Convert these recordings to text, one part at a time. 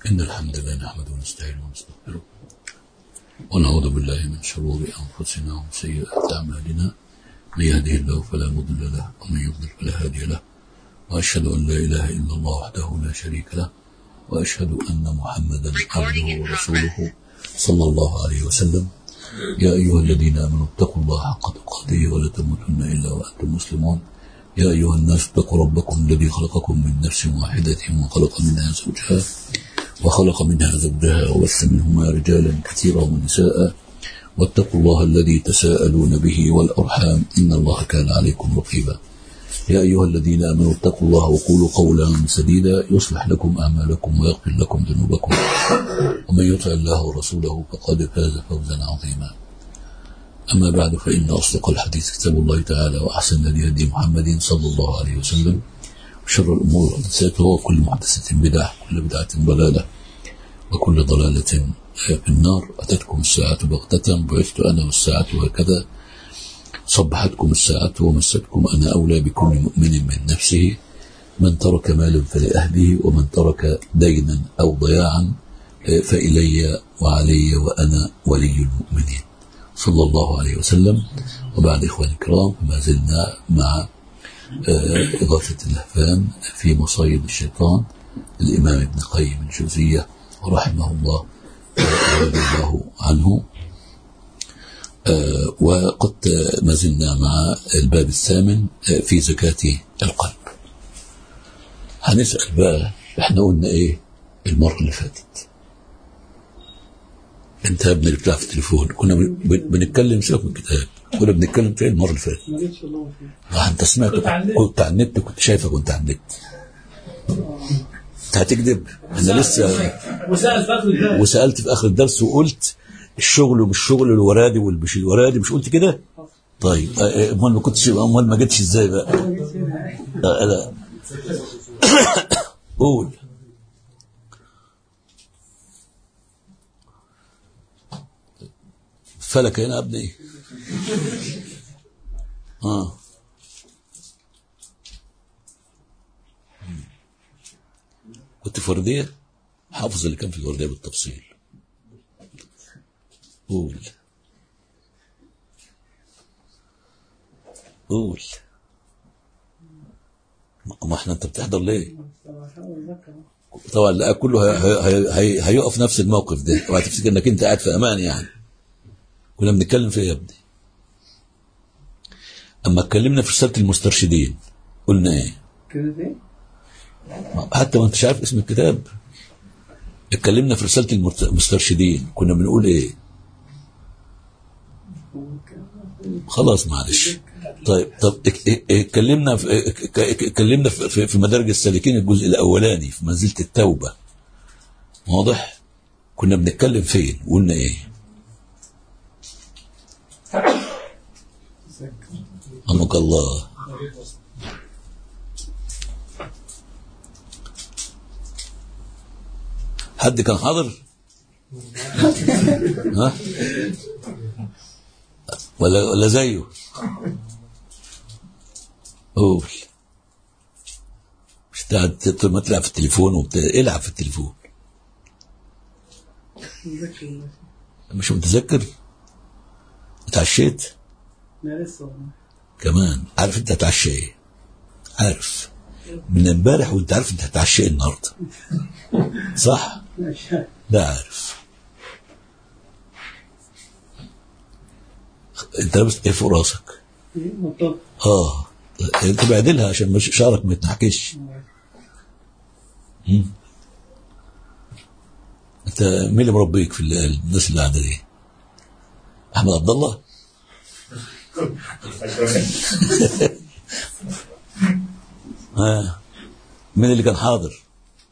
إن الحمد لله نحمده ونستعينه ونستغفره ونعوذ بالله من شرور أنفسنا ومن سيئات أعمالنا من يهده الله فلا مضل له ومن يضلل فلا هادي له وأشهد أن لا إله إلا الله وحده لا شريك له وأشهد أن محمدا عبده ورسوله صلى الله عليه وسلم يا أيها الذين آمنوا اتقوا الله حق تقاته ولا تموتن إلا وأنتم مسلمون يا أيها الناس اتقوا ربكم الذي خلقكم من نفس واحدة وخلق منها زوجها وخلق منها زوجها وبث منهما رجالا كثيرا ونساء واتقوا الله الذي تساءلون به والأرحام إن الله كان عليكم رقيبا يا أيها الذين آمنوا اتقوا الله وقولوا قولا سديدا يصلح لكم أعمالكم ويغفر لكم ذنوبكم ومن يطع الله ورسوله فقد فاز فوزا عظيما أما بعد فإن أصدق الحديث كتاب الله تعالى وأحسن الهدي هدي محمد صلى الله عليه وسلم وشر الأمور محدثاتها وكل محدثة بدعة وكل بدعة ضلالة وكل ضلالة في النار أتتكم الساعة بغتة بعثت أنا والساعة هكذا صبحتكم الساعة ومستكم أنا أولى بكل مؤمن من نفسه من ترك مالا فلأهله ومن ترك دينا أو ضياعا فإلي وعلي وأنا ولي المؤمنين صلى الله عليه وسلم وبعد إخواني الكرام ما زلنا مع إغاثة اللهفان في مصايد الشيطان الإمام ابن قيم الجوزية رحمه الله ورضي الله عنه وقد ما زلنا مع الباب الثامن في زكاة القلب هنسأل بقى احنا قلنا ايه المرة اللي فاتت انت يا ابني اللي بتلعب في التليفون كنا بنتكلم سيبك من الكتاب كنا بنتكلم في المرة اللي فاتت ما انت سمعت كنت على النت كنت شايفك وانت على النت انت هتكذب انا لسه وسألت في اخر الدرس وقلت الشغل ومش شغل الورادي والمش الورادي مش قلت كده طيب امال ما كنتش امال ما جيتش ازاي بقى لا لا قول فلك هنا ابني اه كنت في ورديه حافظ اللي كان في الورديه بالتفصيل قول قول ما احنا انت بتحضر ليه طبعا لا كله هي هي هي هيقف نفس الموقف ده وهتفتكر انك انت قاعد في امان يعني كنا بنتكلم فيه يا ابني اما اتكلمنا في رساله المسترشدين قلنا ايه حتى ما انتش عارف اسم الكتاب اتكلمنا في رساله المسترشدين كنا بنقول ايه خلاص معلش طيب طب اتكلمنا في اتكلمنا في, في مدارج السالكين الجزء الاولاني في منزله التوبه واضح كنا بنتكلم فين وقلنا ايه رحمك الله حد كان حاضر ها ولا ولا زيه قول مش ما تلعب في التليفون وبت... العب في التليفون مش متذكر اتعشيت لا لسه كمان عارف انت هتعشى ايه عارف من امبارح وانت عارف انت هتعشى ايه النهارده صح لا عارف انت لابس ايه فوق راسك اه انت بعدلها عشان مش شعرك ما يتنحكش انت مين اللي مربيك في الناس اللي قاعده دي احمد عبد الله آه. مين اللي كان حاضر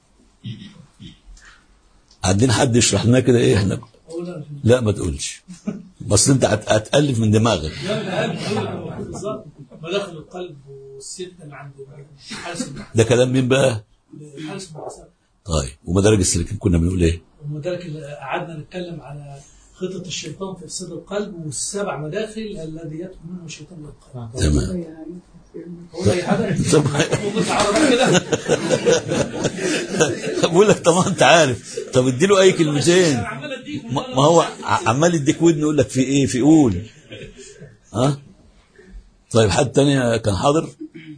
عندنا حد يشرح لنا كده ايه احنا لا ما تقولش بس انت هتالف من دماغك بالظبط مداخل القلب والسته اللي عند حارس ده كلام مين بقى حارس المحسن طيب ومدارج السالكين كنا بنقول ايه ومدارك اللي قعدنا نتكلم على خطة الشيطان في افساد القلب والسبع مداخل الذي يدخل منه الشيطان للقلب تمام هو اي حاجه طب ممكن تعرض كده بقول لك طب ما انت عارف طب اديله اي كلمتين انا عمال اديك ما ما هو ع- عمال يديك ودن يقول لك في ايه في قول ها طيب حد تاني كان حاضر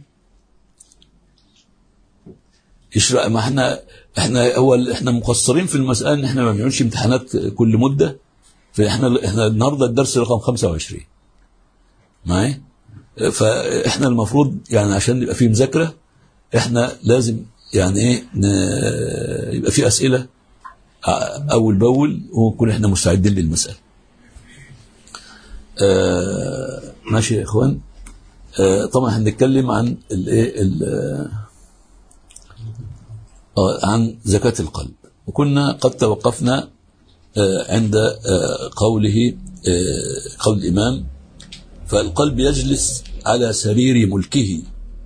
يشرق ما احنا احنا هو ال- احنا مقصرين في المساله ان احنا ما بنعملش امتحانات كل مده فاحنا احنا النهارده الدرس رقم 25 معايا فاحنا المفروض يعني عشان يبقى فيه مذاكره احنا لازم يعني ايه ن- يبقى في اسئله اول باول ونكون احنا مستعدين للمساله آه ماشي يا اخوان آه طبعا هنتكلم عن الايه ال- آه عن زكاه القلب وكنا قد توقفنا آه عند آه قوله آه قول الامام فالقلب يجلس على سرير ملكه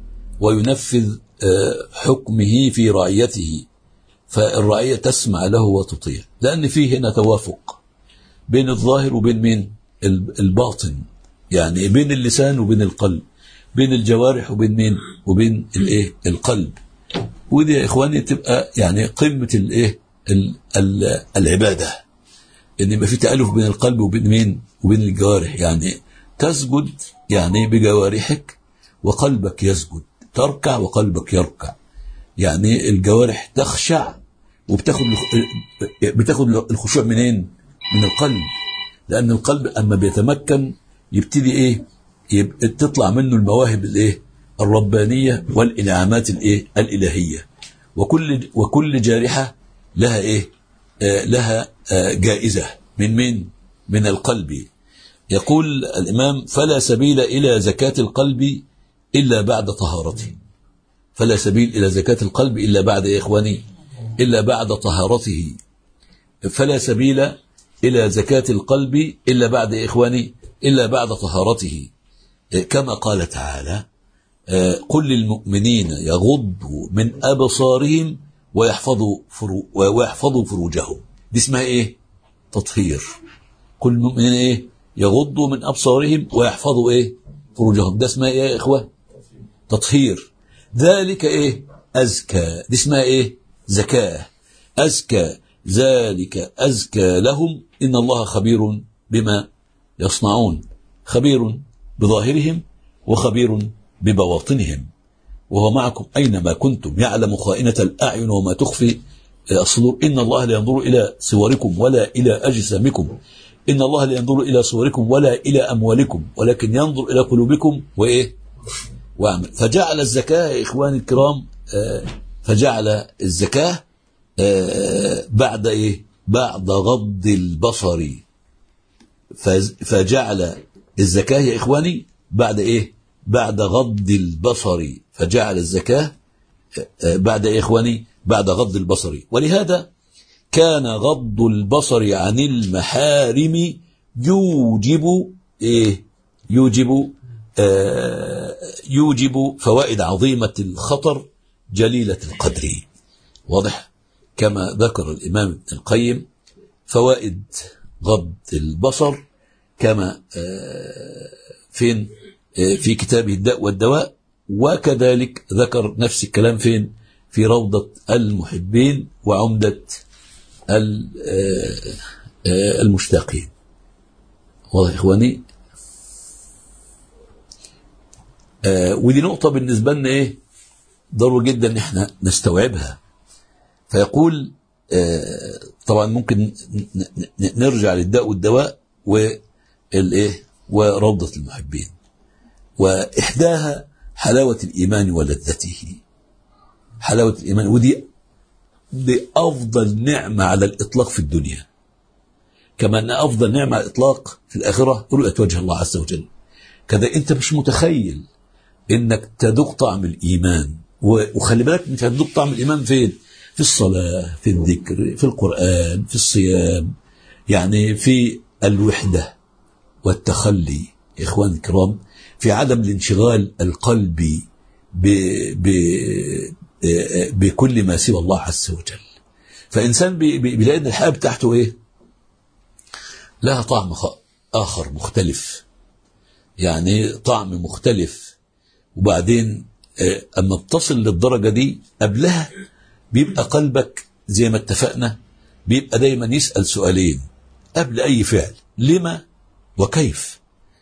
وينفذ آه حكمه في رعيته فالرعية تسمع له وتطيع لأن فيه هنا توافق بين الظاهر وبين مين ال- الباطن يعني بين اللسان وبين القلب بين الجوارح وبين مين وبين الايه القلب ودي يا اخواني تبقى يعني قمه الايه ال- ال- العباده ان يبقى في تالف بين القلب وبين مين وبين الجوارح يعني تسجد يعني بجوارحك وقلبك يسجد تركع وقلبك يركع يعني الجوارح تخشع وبتاخد الخ- بتاخد الخشوع منين من القلب لان القلب اما بيتمكن يبتدي ايه يبقى تطلع منه المواهب الايه الربانيه والانعامات الايه الالهيه وكل وكل جارحه لها ايه آه لها آه جائزه من مين من القلب يقول الامام فلا سبيل الى زكاه القلب الا بعد طهارته فلا سبيل إلى زكاة القلب إلا بعد يا إخواني إلا بعد طهارته فلا سبيل إلى زكاة القلب إلا بعد يا إخواني إلا بعد طهارته كما قال تعالى آه، قل للمؤمنين يغضوا من أبصارهم ويحفظوا فرو ويحفظوا فروجهم دي اسمها إيه تطهير كل المؤمنين إيه يغضوا من أبصارهم ويحفظوا إيه فروجهم ده اسمها إيه يا إخوة تطهير ذلك ايه ازكى دي اسمها ايه زكاه ازكى ذلك ازكى لهم ان الله خبير بما يصنعون خبير بظاهرهم وخبير ببواطنهم وهو معكم اينما كنتم يعلم خائنه الاعين وما تخفي الصدور ان الله لا ينظر الى صوركم ولا الى اجسامكم ان الله لا ينظر الى صوركم ولا الى اموالكم ولكن ينظر الى قلوبكم وايه واعمل فجعل الزكاة يا إخواني الكرام آه، فجعل الزكاة آه، بعد إيه بعد غض البصر فز- فجعل الزكاة يا إخواني بعد إيه بعد غض البصر فجعل الزكاة آه، بعد إيه يا إخواني بعد غض البصر ولهذا كان غض البصر عن المحارم يوجب إيه يوجب آه، يوجب فوائد عظيمة الخطر جليلة القدر واضح كما ذكر الإمام ابن القيم فوائد غض البصر كما آه، فين آه، في كتابه الداء والدواء وكذلك ذكر نفس الكلام فين في روضة المحبين وعمدة ال- آه، آه، المشتاقين واضح يا إخواني آه، ودي نقطة بالنسبة لنا ايه ضروري جدا ان احنا نستوعبها فيقول آه، طبعا ممكن ن- ن- ن- نرجع للداء والدواء والايه وروضة المحبين واحداها حلاوة الايمان ولذته حلاوة الايمان ودي دي افضل نعمة على الاطلاق في الدنيا كما ان افضل نعمة على الاطلاق في الاخرة رؤية وجه الله عز وجل كذا انت مش متخيل انك تذوق طعم الايمان و- وخلي بالك مش هتذوق طعم الايمان فين في الصلاه في الذكر في القران في الصيام يعني في الوحده والتخلي يا اخوان الكرام في عدم الانشغال القلبي ب ب بكل ما سوى الله عز وجل فانسان بي- بي- بيلاقي ان الحياه بتاعته ايه لها طعم خ- اخر مختلف يعني طعم مختلف وبعدين آه، اما بتصل للدرجه دي قبلها بيبقى قلبك زي ما اتفقنا بيبقى دايما يسال سؤالين قبل اي فعل لما وكيف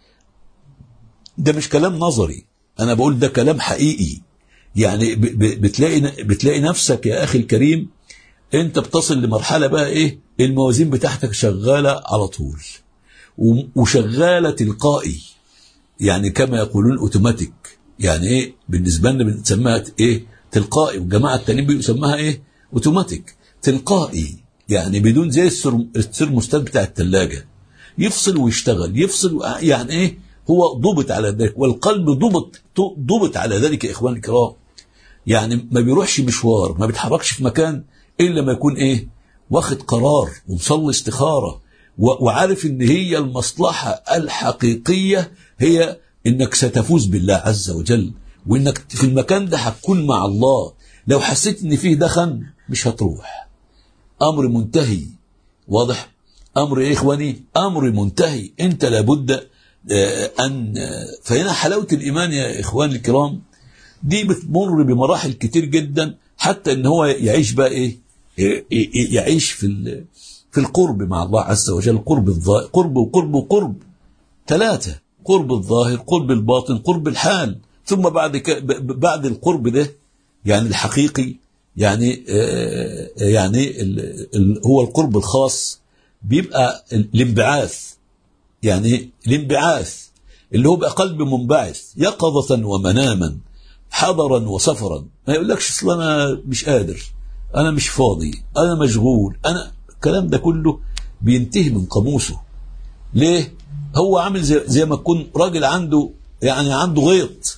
ده مش كلام نظري انا بقول ده كلام حقيقي يعني ب- ب- بتلاقي بتلاقي نفسك يا اخي الكريم انت بتصل لمرحله بقى ايه الموازين بتاعتك شغاله على طول و- وشغاله تلقائي يعني كما يقولون اوتوماتيك يعني ايه بالنسبه لنا بنسميها ايه تلقائي والجماعه التانيين بيسموها ايه اوتوماتيك تلقائي يعني بدون زي السر- السيرموستات بتاع الثلاجه يفصل ويشتغل يفصل و- يعني ايه هو ضبط على ذلك والقلب ضبط ضبط على ذلك يا اخواني الكرام يعني ما بيروحش مشوار ما بيتحركش في مكان الا ما يكون ايه واخد قرار ومصلي استخاره و- وعارف ان هي المصلحه الحقيقيه هي انك ستفوز بالله عز وجل وانك في المكان ده هتكون مع الله لو حسيت ان فيه دخن مش هتروح امر منتهي واضح امر ايه اخواني امر منتهي انت لابد آه، ان آه، فهنا حلاوه الايمان يا اخواني الكرام دي بتمر بمراحل كتير جدا حتى ان هو يعيش بقى ايه ي- ي- يعيش في ال- في القرب مع الله عز وجل قرب الظاهر قرب وقرب وقرب ثلاثة قرب الظاهر قرب الباطن قرب الحال ثم بعد ك... ب- ب- بعد القرب ده يعني الحقيقي يعني آه، يعني ال... ال... هو القرب الخاص بيبقى ال- الانبعاث يعني الانبعاث اللي هو بقى قلب منبعث يقظة ومناما حضرا وسفرا ما يقولكش اصل انا مش قادر انا مش فاضي انا مشغول انا الكلام ده كله بينتهي من قاموسه ليه هو عامل زي, زي ما تكون راجل عنده يعني عنده غيط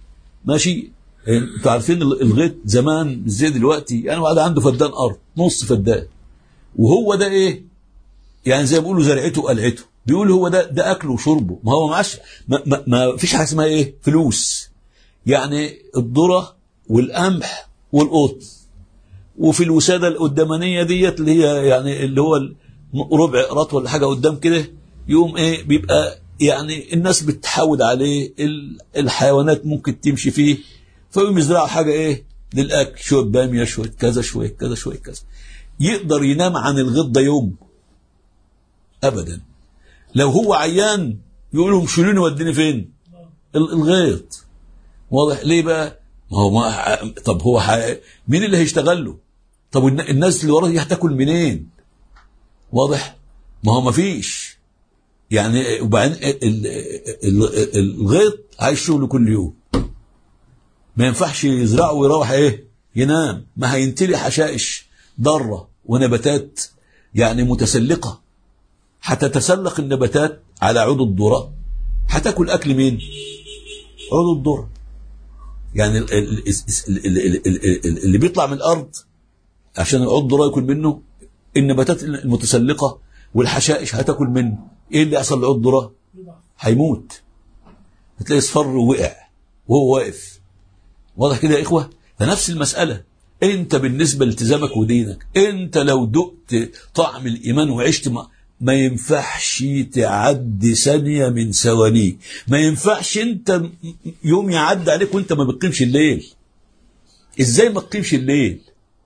ماشي انتوا عارفين ال- الغيط زمان مش زي دلوقتي يعني واحد عنده فدان ارض نص فدان وهو ده ايه يعني زي ما بيقولوا زرعته قلعته بيقول هو ده ده اكله وشربه ما هو معاش ما, ما, ما فيش حاجه اسمها ايه فلوس يعني الذره والقمح والقطن وفي الوساده القدامانيه ديت اللي هي يعني اللي هو ال- ربع قراط ولا حاجه قدام كده يقوم ايه بيبقى يعني الناس بتحاول عليه ال- الحيوانات ممكن تمشي فيه فيقوم يزرعوا حاجه ايه للاكل شويه باميه شويه كذا شويه كذا شويه كذا يقدر ينام عن الغيط ده يوم ابدا لو هو عيان يقول لهم شيلوني وديني فين ال- الغيط واضح ليه بقى ما هو ما طب هو ح... مين اللي هيشتغل له طب والن- الناس اللي وراه دي هتاكل منين واضح ما هو ما فيش يعني وبعدين ال- ال- ال- الغيط عايز شغل كل يوم ما ينفعش يزرعه ويروح ايه ينام ما هينتلي حشائش ضاره ونباتات يعني متسلقه هتتسلق النباتات على عود الذره هتاكل اكل مين عود الذره يعني ال- ال- ال- ال- ال- ال- ال- اللي بيطلع من الارض عشان العود الذره ياكل منه النباتات المتسلقه والحشائش هتاكل منه ايه اللي يحصل لعود الذره هيموت هتلاقي اصفر ووقع وهو واقف واضح كده يا اخوه فنفس المساله انت بالنسبه لالتزامك ودينك انت لو دقت طعم الايمان وعشت ما, ما ينفعش تعدي ثانيه من ثوانيك ما ينفعش انت يوم يعدي عليك وانت ما بتقيمش الليل ازاي ما تقيمش الليل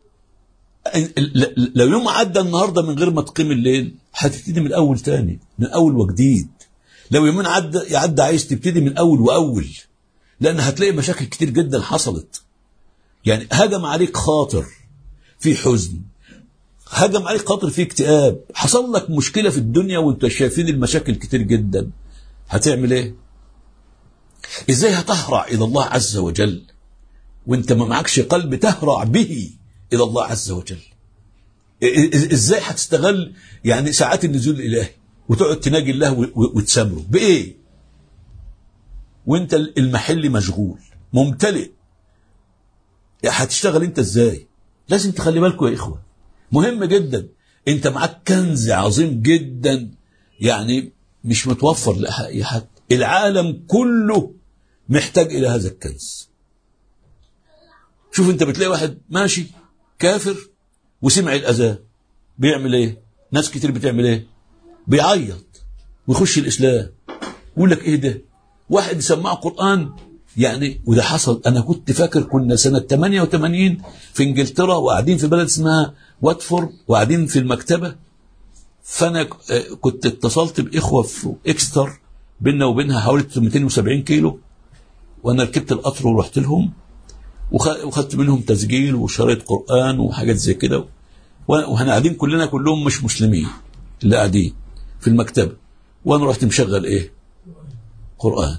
ل- لو يوم عدى النهارده من غير ما تقيم الليل هتبتدي من الاول تاني من اول وجديد لو يومين عدى يعدى عايز تبتدي من اول واول لان هتلاقي مشاكل كتير جدا حصلت يعني هجم عليك خاطر في حزن هجم عليك خاطر في اكتئاب حصل لك مشكله في الدنيا وانت شايفين المشاكل كتير جدا هتعمل ايه ازاي هتهرع الى الله عز وجل وانت ما معكش قلب تهرع به الى الله عز وجل إ- إ- ازاي هتستغل يعني ساعات النزول الالهي وتقعد تناجي الله و- و- وتسامره بايه وانت المحل مشغول ممتلئ هتشتغل انت ازاي لازم تخلي بالكم يا اخوه مهم جدا انت معاك كنز عظيم جدا يعني مش متوفر لاي حد العالم كله محتاج الى هذا الكنز شوف انت بتلاقي واحد ماشي كافر وسمع الاذان بيعمل ايه ناس كتير بتعمل ايه بيعيط ويخش الاسلام يقول لك ايه ده واحد يسمعه قران يعني وده حصل انا كنت فاكر كنا سنه 88 في انجلترا وقاعدين في بلد اسمها واتفورد وقاعدين في المكتبه فانا ك- آه، كنت اتصلت باخوه في اكستر بيننا وبينها حوالي 270 كيلو وانا ركبت القطر ورحت لهم وخ- وخدت منهم تسجيل وشريط قران وحاجات زي كده و- واحنا قاعدين كلنا كلهم مش مسلمين اللي قاعدين في المكتبه وانا رحت مشغل ايه قران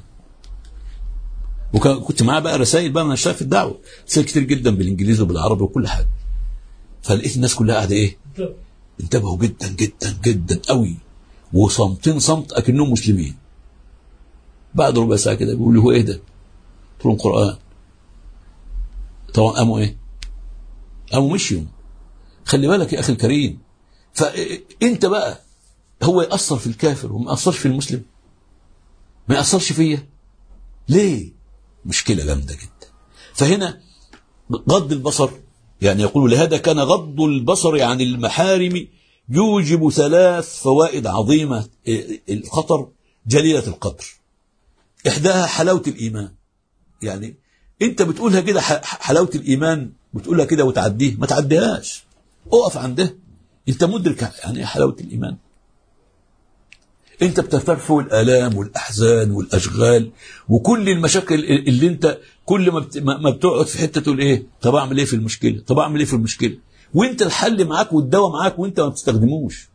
وكنت معاه بقى رسائل بقى انا شايف الدعوه رسائل كتير جدا بالانجليزي وبالعربي وكل حاجه فلقيت الناس كلها قاعده ايه انتبهوا جدا جدا جدا قوي وصامتين صمت اكنهم مسلمين بعد ربع ساعه كده بيقول لي هو ايه ده؟ قلت لهم قران طبعا قاموا ايه؟ قاموا مشيوا خلي بالك يا اخي الكريم فانت بقى هو ياثر في الكافر وما ياثرش في المسلم ما ياثرش فيا ليه؟ مشكله جامده جدا فهنا غض البصر يعني يقول لهذا كان غض البصر عن المحارم يوجب ثلاث فوائد عظيمة الخطر جليلة القدر إحداها حلاوة الإيمان يعني أنت بتقولها كده ح- حلاوة الإيمان بتقولها كده وتعديه ما تعديهاش اقف عندها أنت مدرك يعني إيه حلاوة الإيمان انت بترتفع الالام والاحزان والاشغال وكل المشاكل اللي انت كل ما بت- ما ما بتقعد في حته تقول ايه طب اعمل ايه في المشكله طب اعمل ايه في المشكله وانت الحل معاك والدواء معاك وانت ما بتستخدموش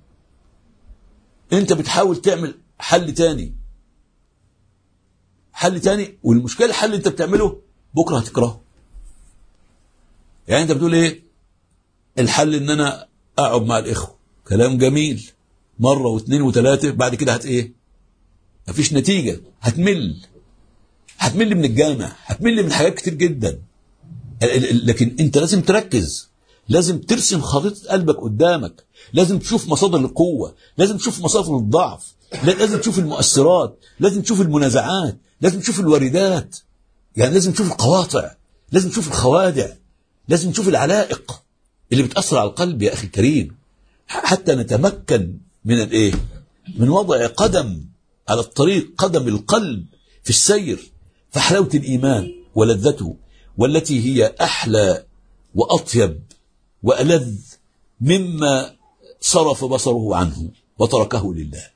انت بتحاول تعمل حل تاني حل تاني والمشكله الحل اللي انت بتعمله بكره هتكرهه يعني انت بتقول ايه الحل ان انا اقعد مع الاخوه كلام جميل مره واثنين وثلاثه بعد كده هت ايه مفيش نتيجه هتمل هتمل من الجامع هتمل من حاجات كتير جدا ال- ال- ال- لكن انت لازم تركز لازم ترسم خريطه قلبك قدامك لازم تشوف مصادر القوه لازم تشوف مصادر الضعف لا- لازم تشوف المؤثرات لازم تشوف المنازعات لازم تشوف الواردات يعني لازم تشوف القواطع لازم تشوف الخوادع لازم تشوف العلائق اللي بتأثر على القلب يا أخي الكريم ح- حتى نتمكن من الايه من وضع قدم على الطريق قدم القلب في السير فحلاوة الإيمان ولذته والتي هي أحلى وأطيب وألذ مما صرف بصره عنه وتركه لله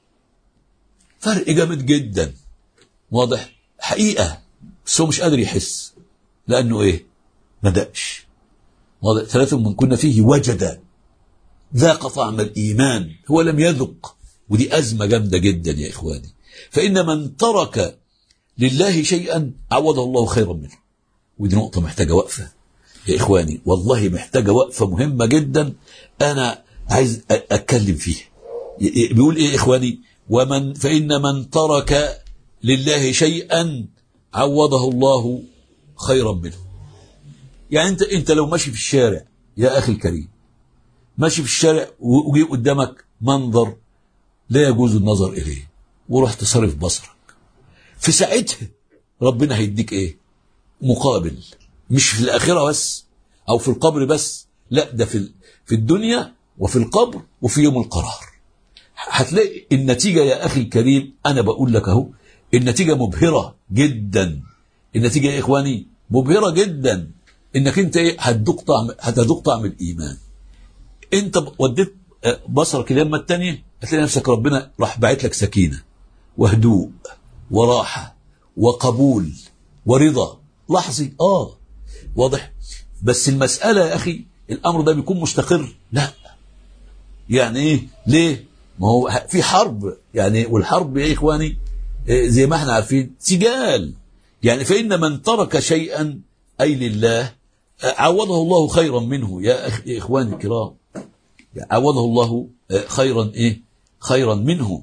فرق جامد جدا واضح حقيقة بس هو مش قادر يحس لأنه إيه ما دقش واضح ثلاثة من كنا فيه وجد ذاق طعم الإيمان هو لم يذق ودي أزمة جامدة جدا يا إخواني فإن من ترك لله شيئا عوضه الله خيرا منه ودي نقطة محتاجة وقفة يا إخواني والله محتاجة وقفة مهمة جدا أنا عايز أ- أتكلم فيها ي- ي- بيقول إيه يا إخواني ومن فإن من ترك لله شيئا عوضه الله خيرا منه يعني أنت أنت لو ماشي في الشارع يا أخي الكريم ماشي في الشارع و- وجي قدامك منظر لا يجوز النظر إليه ورحت صرف بصرك في ساعتها ربنا هيديك إيه مقابل مش في الآخرة بس أو في القبر بس لا ده في ال- في الدنيا وفي القبر وفي يوم القرار هتلاقي النتيجة يا أخي الكريم أنا بقول لك أهو النتيجة مبهرة جدا النتيجة يا إخواني مبهرة جدا إنك أنت إيه هتذوق طعم هتذوق طعم الإيمان أنت وديت آه، بصرك اليمة التانية هتلاقي نفسك ربنا راح باعت لك سكينة وهدوء وراحة وقبول ورضا لحظي اه واضح بس المسألة يا أخي الأمر ده بيكون مستقر لا يعني إيه ليه ما هو ه- في حرب يعني والحرب يا إخواني إيه، زي ما احنا عارفين سجال يعني فإن من ترك شيئا أي لله آه، عوضه الله خيرا منه يا, أخ يا إخواني الكرام عوضه الله آه، خيرا إيه خيرا منه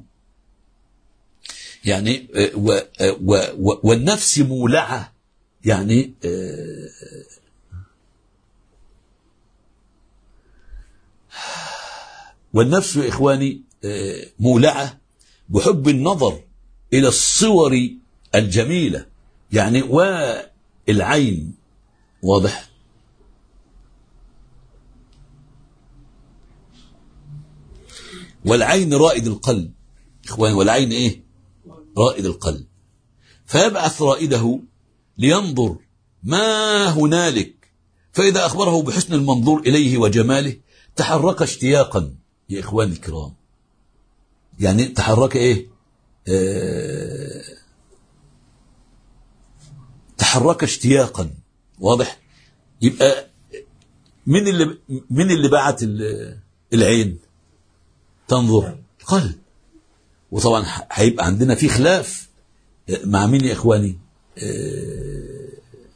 يعني آه، و آه، و و والنفس مولعة يعني آه، والنفس يا إخواني آه، مولعة بحب النظر إلى الصور الجميلة يعني والعين واضح والعين رائد القلب إخواني والعين إيه رائد القلب فيبعث رائده لينظر ما هنالك فإذا أخبره بحسن المنظور إليه وجماله تحرك اشتياقا يا إخواني الكرام يعني تحرك إيه آه تحرك اشتياقا واضح يبقى من اللي من اللي بعت ال- العين تنظر القلب وطبعا ح- هيبقى عندنا في خلاف آه، مع مين يا اخواني آه،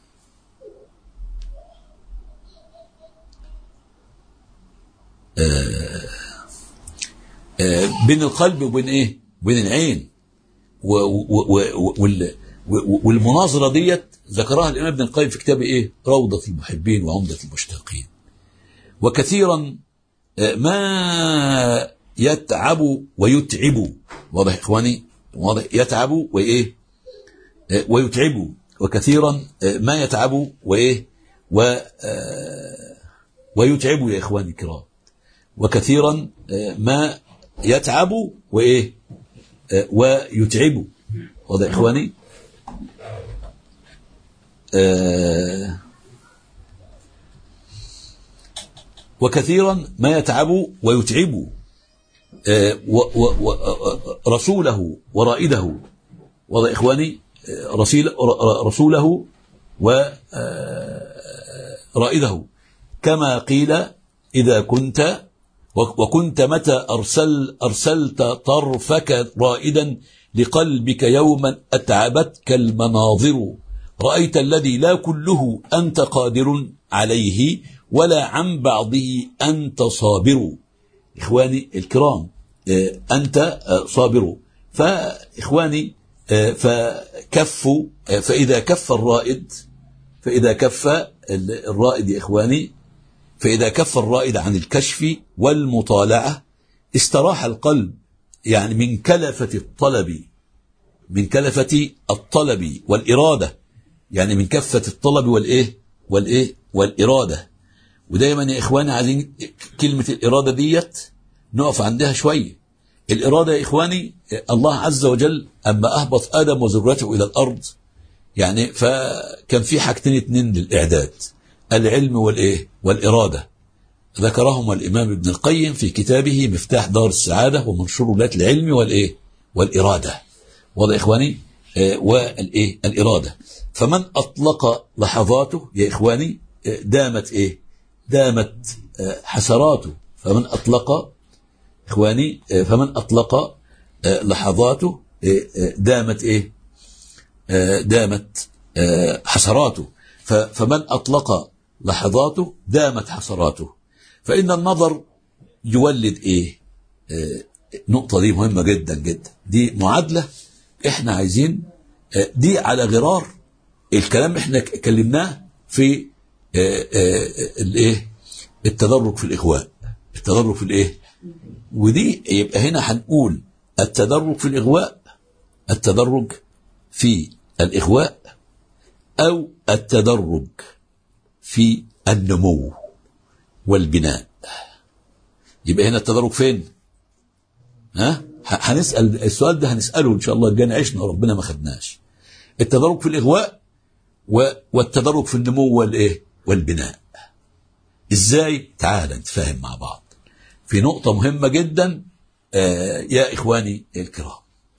آه، بين القلب وبين ايه وبين العين و و و وال و- والمناظره ديت ذكرها الامام ابن القيم في كتابه ايه روضه المحبين وعمده المشتاقين وكثيرا آه، ما يتعب ويتعب واضح يا اخواني واضح يتعب وايه آه، ويتعب وكثيرا آه، ما يتعب وايه و آه، ويتعب يا اخواني الكرام وكثيرا آه، ما يتعب وايه آه، ويتعب واضح يا اخواني آه، وكثيرا ما يتعب ويتعب آه، و- و- و- آه، رسوله ورائده واضح يا اخواني آه، رسيل ر- رسوله ورائده كما قيل إذا كنت وكنت متى أرسل أرسلت طرفك رائدا لقلبك يوما أتعبتك المناظر رأيت الذي لا كله أنت قادر عليه ولا عن بعضه أنت صابر إخواني الكرام آه، أنت آه، صابر فإخواني آه، فكفوا آه، فإذا كف الرائد فإذا كف ال- الرائد يا إخواني فإذا كف الرائد عن الكشف والمطالعة استراح القلب يعني من كلفة الطلب من كلفة الطلب والإرادة يعني من كفة الطلب والإيه والإيه والإرادة ودايما يا إخواني عايزين كلمة الإرادة ديت نقف عندها شوية الإرادة يا إخواني الله عز وجل أما أهبط آدم وذريته إلى الأرض يعني فكان في حاجتين اتنين للإعداد العلم والإيه والإرادة ذكرهما الإمام ابن القيم في كتابه مفتاح دار السعادة ومنشور ولاة العلم والإيه والإرادة واضح يا إخواني آه والإيه الإرادة فمن أطلق لحظاته يا إخواني آه دامت إيه دامت آه حسراته فمن أطلق إخواني آه فمن أطلق آه لحظاته آه آه دامت إيه آه دامت آه حسراته ف- فمن أطلق لحظاته دامت حسراته فإن النظر يولد إيه آه النقطة دي مهمة جدا جدا دي معادلة إحنا عايزين آه دي على غرار الكلام إحنا ك- كلمناه في آه آه الإيه التدرج في الإغواء التدرج في الإيه ودي يبقى هنا هنقول التدرج في الإغواء التدرج في الإغواء أو التدرج في النمو والبناء يبقى هنا التدرج فين ها ه- هنسأل السؤال ده هنسأله إن شاء الله الجاي عشنا وربنا ما خدناش التدرج في الإغواء و- والتدرج في النمو والإيه والبناء إزاي تعال نتفاهم مع بعض في نقطة مهمة جدا آه يا إخواني الكرام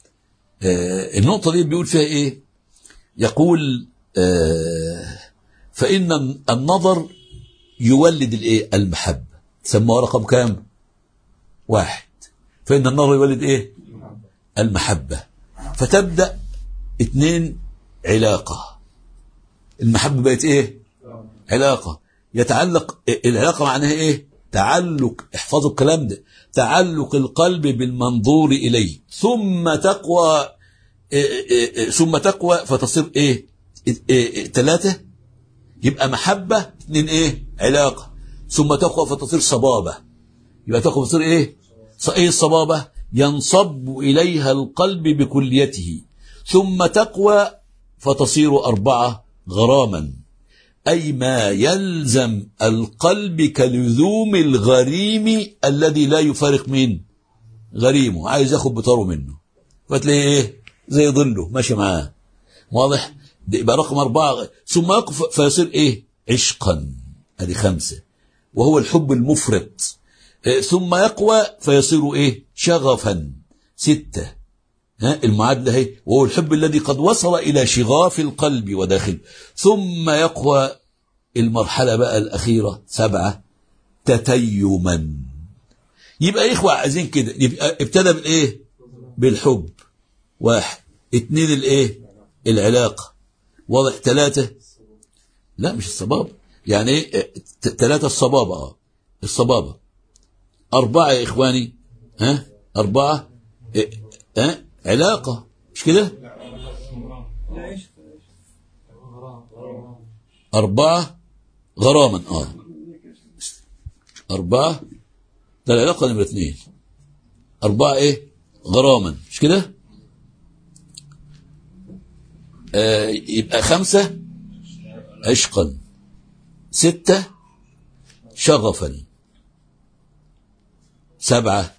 آه النقطة دي بيقول فيها إيه يقول آه فإن النظر يولد الإيه المحبة سموها رقم كام واحد فإن النظر يولد إيه المحبة فتبدأ اتنين علاقة المحبة بقت إيه علاقة يتعلق العلاقة معناها إيه تعلق احفظوا الكلام ده تعلق القلب بالمنظور إليه ثم تقوى إيه إيه إيه ثم تقوى فتصير إيه إيه إيه ثلاثة يبقى محبة اثنين إيه علاقة ثم تقوى فتصير صبابة يبقى تقوى فتصير إيه ص- إيه الصبابة ينصب إليها القلب بكليته ثم تقوى فتصير أربعة غراما أي ما يلزم القلب كلزوم الغريم الذي لا يفارق مين غريمه عايز ياخد بطاره منه فتلاقيه ايه زي ظله ماشي معاه واضح ده يبقى رقم أربعة ثم يقف فيصير إيه عشقا هذه خمسة وهو الحب المفرط آه، ثم يقوى فيصير إيه شغفا ستة ها المعادلة هي وهو الحب الذي قد وصل إلى شغاف القلب وداخله ثم يقوى المرحلة بقى الأخيرة سبعة تتيما يبقى يا إخوة عايزين كده يبقى ابتدى بالإيه بالحب واحد اتنين الإيه العلاقة واضح ثلاثة لا مش الصبابة يعني ايه ت- ثلاثة الصبابة اه الصبابة أربعة يا إخواني ها أربعة إيه؟ ها علاقة مش كده أربعة غراما اه أربعة ده العلاقة نمرة اثنين أربعة إيه غراما مش كده آه يبقى خمسة عشقا ستة شغفا سبعة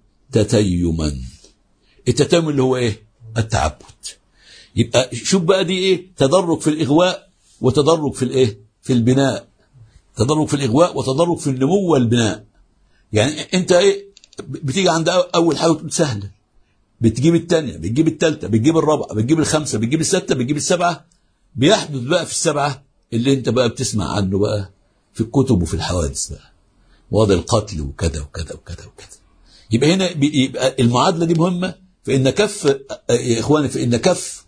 تتيما التتيم اللي هو ايه التعبد يبقى شوف بقى دي ايه تدرج في الاغواء وتدرج في الايه في البناء تدرج في الاغواء وتدرج في النمو والبناء يعني انت ايه بتيجي عند اول حاجه تقول سهله بتجيب الثانيه بتجيب الثالثه بتجيب الرابعه بتجيب الخامسه بتجيب السته بتجيب السبعه بيحدث بقى في السبعه اللي انت بقى بتسمع عنه بقى في الكتب وفي الحوادث بقى وضع القتل وكذا وكذا وكذا وكذا يبقى هنا بي- يبقى المعادله دي مهمه فان كف يا اخواني فان كف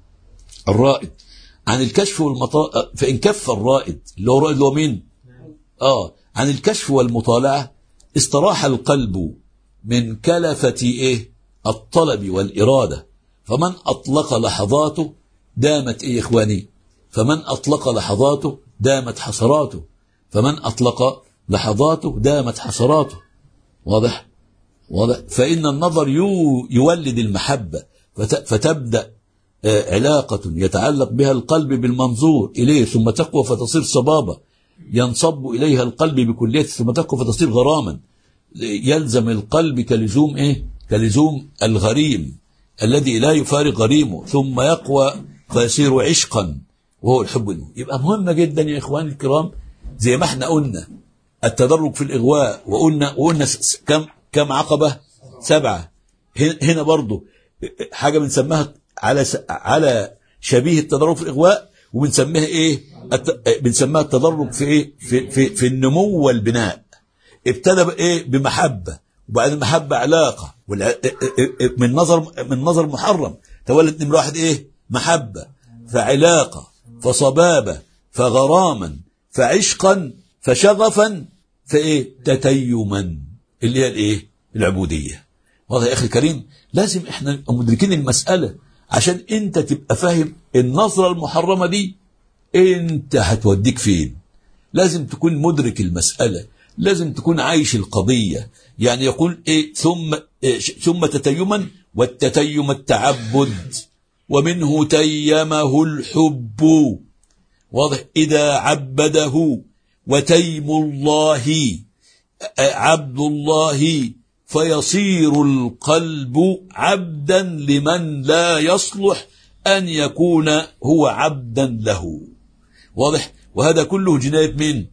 الرائد عن الكشف والمطا فان كف الرائد اللي هو الرائد اللي هو مين؟ اه عن الكشف والمطالعه استراح القلب من كلفة ايه الطلب والإرادة فمن أطلق لحظاته دامت ايه يا إخواني فمن أطلق لحظاته دامت حسراته فمن أطلق لحظاته دامت حسراته واضح واضح فإن النظر يو يولد المحبة فت- فتبدأ آه، علاقة يتعلق بها القلب بالمنظور إليه ثم تقوى فتصير صبابة ينصب إليها القلب بكليته ثم تقوى فتصير غراما يلزم القلب كلزوم إيه كلزوم الغريم الذي لا يفارق غريمه ثم يقوى فيصير عشقا وهو الحب منه يبقى مهمة جدا يا إخواني الكرام زي ما احنا قلنا التدرج في الإغواء وقلنا وقلنا س- س- كم كم عقبة سبعة هن- هنا برضو حاجة بنسميها على س- على شبيه التدرج في الإغواء وبنسميها إيه الت- بنسميها التدرج في إيه في في, في النمو والبناء ابتدى بايه بمحبه وبعد المحبه علاقه والع... من نظر من نظر محرم تولد نمره واحد ايه محبه فعلاقه فصبابه فغراما فعشقا فشغفا فايه تتيما اللي هي الايه العبوديه واضح يا اخي الكريم لازم احنا نبقى مدركين المساله عشان انت تبقى فاهم النظره المحرمه دي انت هتوديك فين لازم تكون مدرك المسألة لازم تكون عايش القضية يعني يقول إيه ثم إيه ش- ثم تتيما والتتيم التعبد ومنه تيمه الحب واضح إذا عبده وتيم الله آه، عبد الله فيصير القلب عبدا لمن لا يصلح أن يكون هو عبدا له واضح وهذا كله جناية مين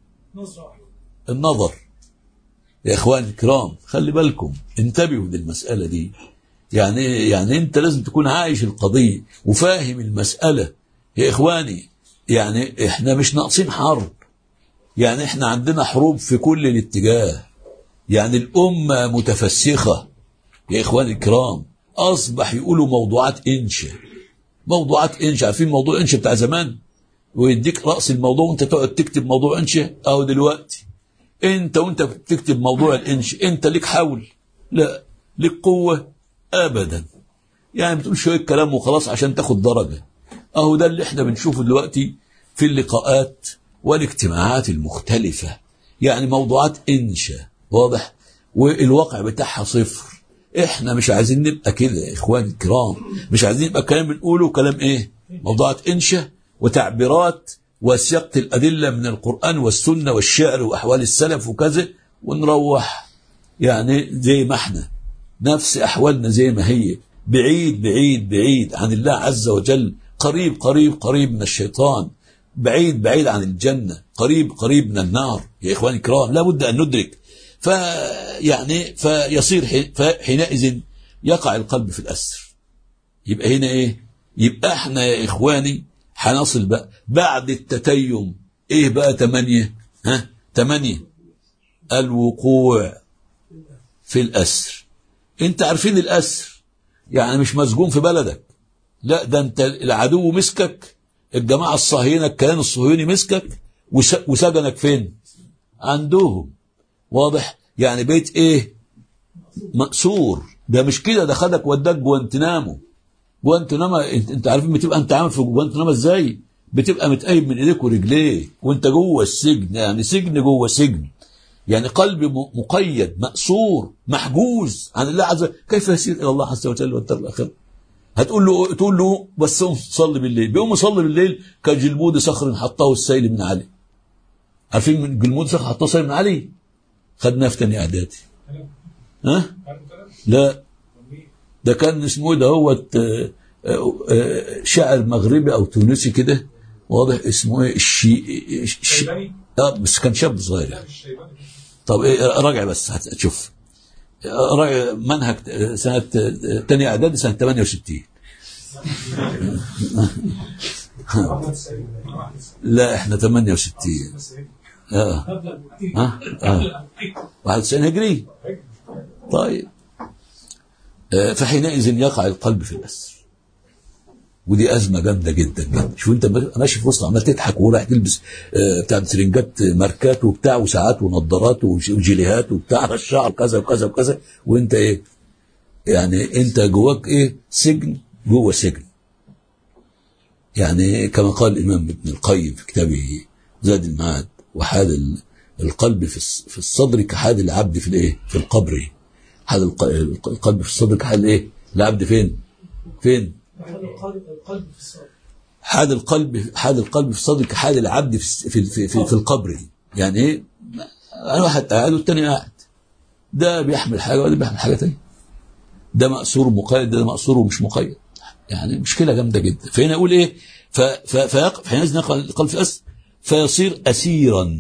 النظر يا اخواني الكرام خلي بالكم انتبهوا للمسألة دي يعني يعني انت لازم تكون عايش القضية وفاهم المسألة يا اخواني يعني احنا مش ناقصين حرب يعني احنا عندنا حروب في كل الاتجاه يعني الأمة متفسخة يا اخواني الكرام اصبح يقولوا موضوعات انشا موضوعات انشا عارفين موضوع انشا بتاع زمان ويديك رأس الموضوع وانت تقعد تكتب موضوع انشا اهو دلوقتي انت وانت بتكتب موضوع الانش انت ليك حول لا ليك قوة ابدا يعني بتقول شوية كلام وخلاص عشان تاخد درجة اهو ده اللي احنا بنشوفه دلوقتي في اللقاءات والاجتماعات المختلفة يعني موضوعات انشا واضح والواقع بتاعها صفر احنا مش عايزين نبقى كده يا اخواني الكرام مش عايزين يبقى كلام بنقوله كلام ايه موضوعات انشا وتعبيرات وسياقة الأدلة من القرآن والسنة والشعر وأحوال السلف وكذا ونروح يعني زي ما احنا نفس أحوالنا زي ما هي بعيد بعيد بعيد عن الله عز وجل قريب قريب قريب من الشيطان بعيد بعيد عن الجنة قريب قريب من النار يا إخواني الكرام لابد أن ندرك فيعني فيصير حين- فحينئذ يقع القلب في الأسر يبقى هنا إيه يبقى احنا يا إخواني هنصل بقى بعد التتيم إيه بقى تمانية ها تمانية الوقوع في الأسر انت عارفين الأسر يعني مش مسجون في بلدك لا ده انت العدو مسكك الجماعة الصهاينة الكيان الصهيوني مسكك وس- وسجنك فين عندهم واضح يعني بيت ايه مأسور ده مش كده ده خدك وداك جوانتنامو جوانتنامو انت, انت عارفين بتبقى انت عامل في جوانتنامو ازاي بتبقى متقيد من ايديك ورجليك وانت جوه السجن يعني سجن جوه سجن يعني قلب م- مقيد مأسور محجوز عن الله عز وجل كيف يسير الى الله عز وجل والدار الاخره هتقول له تقول له بس قوم صلي بالليل بيقوم يصلي بالليل كجلمود صخر حطه السيل من علي عارفين من جلمود صخر حطه السيل من علي خدناه في تاني اعدادي ها لا ده كان اسمه ايه ده هو شاعر مغربي او تونسي كده واضح اسمه ايه الشي الشي الشيباني اه بس كان شاب صغير يعني الشيباني طب ايه راجع بس هتشوف راجع منهج سنة تانية إعدادي سنة 68 احمد السعيد احمد السعيد لا احنا 68 السعيد اه قبل البوتيك ها اه 91 هجري طيب آه، فحينئذ يقع القلب في الأسر ودي أزمة جامدة جدا جدا شوف أنت ماشي في وسط عمال تضحك ورايح تلبس آه، بتاع ترنجات ماركات وبتاع وساعات ونظارات وج- وجيليهات وبتاع على الشعر كذا وكذا وكذا وأنت إيه يعني أنت جواك إيه سجن جوه سجن يعني كما قال الإمام ابن القيم في كتابه زاد المعاد وحال ال- القلب في الص- في الصدر كحال العبد في الايه في القبر حال الق- القلب في الصدر كحال ايه العبد فين فين القلب القلب في الصدر حال القلب حال القلب في الصدر كحال العبد في الس- في في, في, في القبر يعني ايه انا واحد قاعد والتاني قاعد ده بيحمل حاجه وده بيحمل حاجه تانية ده مأسور مقيد ده مأسور ومش مقيد يعني مشكله جامده جدا فهنا اقول ايه ف ف فيقف حينئذ يقع القلب في الأسر فيصير اسيرا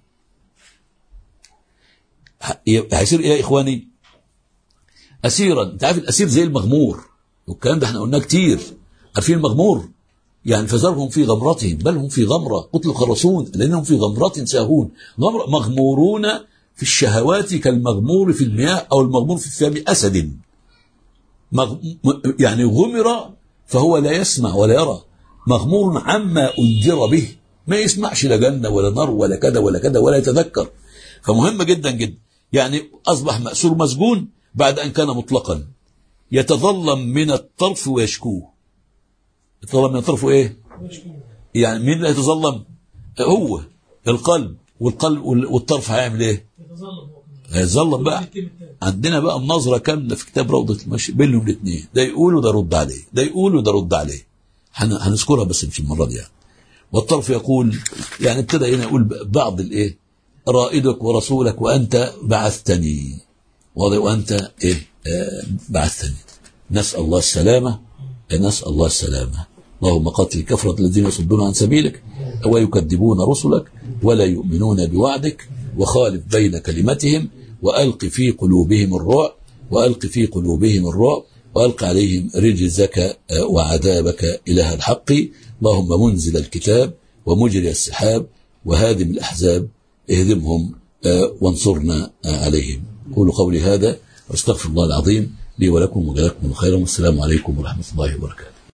ه- هيصير ايه يا اخواني اسيرا انت عارف الاسير زي المغمور والكلام ده احنا قلناه كتير عارفين المغمور يعني فذرهم في غمرتهم بل هم في غمرة قتل خرسون لأنهم في غمرة ساهون غمرة مغمورون في الشهوات كالمغمور في المياه أو المغمور في ثياب أسد مغ... م- يعني غمر فهو لا يسمع ولا يرى مغمور عما أنذر به ما يسمعش لا جنة ولا نار ولا كذا ولا كذا ولا يتذكر فمهم جدا جدا يعني أصبح مأسور مسجون بعد أن كان مطلقا يتظلم من الطرف ويشكوه يتظلم من الطرف وإيه يعني مين اللي هيتظلم هو القلب والقلب وال- والطرف هيعمل ايه يتظلم هو كمان هيتظلم بقى الكلمة التانية. عندنا بقى مناظرة كاملة في كتاب روضة المشي بينهم الاثنين ده يقول وده رد عليه ده يقول وده رد عليه هن- هنذكرها بس مش المرة دي يعني والطرف يقول يعني ابتدى هنا يقول ب- بعض الايه رائدك ورسولك وانت بعثتني واضح وانت ايه آه بعثتني نسأل الله السلامة نسأل الله السلامة اللهم قاتل كفرة الذين يصدون عن سبيلك ويكذبون رسلك ولا يؤمنون بوعدك وخالف بين كلمتهم وألق في قلوبهم الرعب وألق في قلوبهم الرعب وألق عليهم رجزك آه، وعذابك إله الحق اللهم منزل الكتاب ومجري السحاب وهادم الأحزاب اهدمهم آه، وانصرنا آه، عليهم قولوا قولي هذا واستغفر الله العظيم لي ولكم وجزاكم الله خيرا والسلام عليكم ورحمة الله وبركاته